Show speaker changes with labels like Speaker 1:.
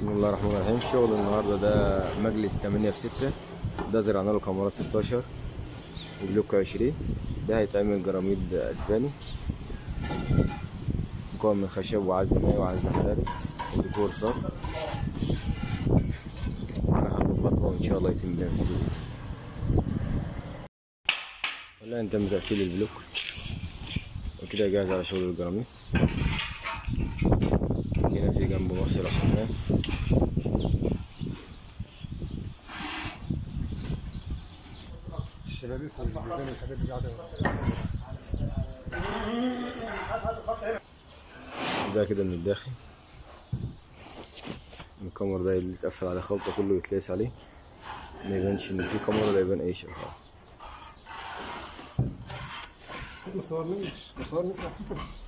Speaker 1: بسم الله الرحمن الرحيم شغل النهارده ده مجلس 8 في 6 ده زرعنا له كاميرات 16 وبلوك 20 ده هيتعمل جراميد اسباني مكون من خشب وعزل مائي وعزل حراري وديكور صاج هناخد الخطوة وإن شاء الله يتم تنفيذه والآن تم تقفيل البلوك وكده جاهز على شغل الجراميد هنا في جنب مصر الحمام
Speaker 2: الشباب يدخل قدام الحاجات دي قاعده
Speaker 1: ده كده من الداخل الكاميرا ده اللي اتقفل على خلطة كله يتلاس عليه ما يبانش ان في كاميرا ولا يبان اي شيء خالص
Speaker 2: ما صورنيش ما صورنيش